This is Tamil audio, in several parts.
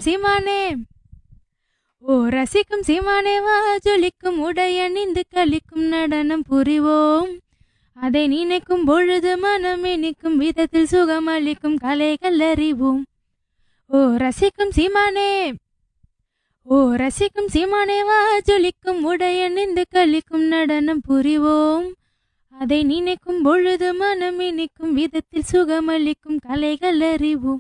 சீமானே ஓ ரசிக்கும் சீமானே வா ஜொலிக்கும் உடையணிந்து கலிக்கும் நடனம் புரிவோம் அதை நினைக்கும் பொழுது மனம் இனிக்கும் விதத்தில் சுகம் அளிக்கும் கலைகள் அறிவோம் ஓ ரசிக்கும் சீமானே ஓ ரசிக்கும் சீமானே வா ஜொலிக்கும் உடையணிந்து கலிக்கும் நடனம் புரிவோம் அதை நினைக்கும் பொழுது மனம் இனிக்கும் விதத்தில் சுகமளிக்கும் கலைகள் அறிவோம்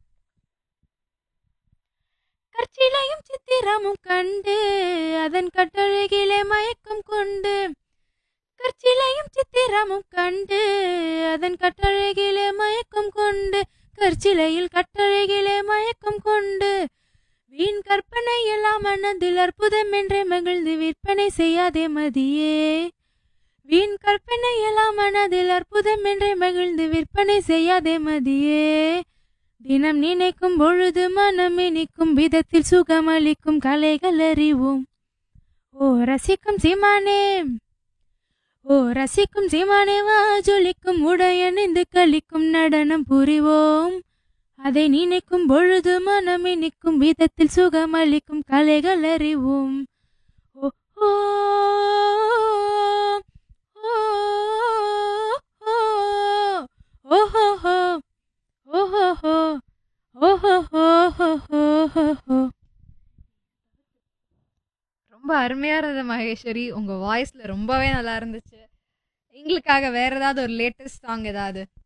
கற்சிலையும் சித்திரமும் கண்டு அதன் கட்டழகிலே மயக்கம் கொண்டு கற்சிலையும் சித்திரமும் கண்டு அதன் கட்டழகிலே மயக்கம் கொண்டு கற்சிலையில் கட்டழகிலே மயக்கம் கொண்டு வீண் கற்பனை எல்லாம் மனதில் அற்புதம் என்றே மகிழ்ந்து விற்பனை செய்யாதே மதியே வீண் கற்பனை எல்லாம் மனதில் அற்புதம் என்றே மகிழ்ந்து விற்பனை செய்யாதே மதியே தினம் நினைக்கும் பொழுது மனம் இனிக்கும் விதத்தில் சுகமளிக்கும் கலைகள் அறிவோம் ஓ ரசிக்கும் சீமானே ஓ ரசிக்கும் சீமானே வா ஜொலிக்கும் உடையணிந்து கலிக்கும் நடனம் புரிவோம் அதை நினைக்கும் பொழுது மனம் இனிக்கும் விதத்தில் சுகமளிக்கும் கலைகள் அறிவோம் ஓ ஓ ஓ ஓ ஓஹோ ஓஹோஹோ ஓஹோஹோ ரொம்ப அருமையா இருந்தது மகேஸ்வரி உங்க வாய்ஸ்ல ரொம்பவே நல்லா இருந்துச்சு எங்களுக்காக வேற ஏதாவது ஒரு லேட்டஸ்ட் சாங் ஏதாவது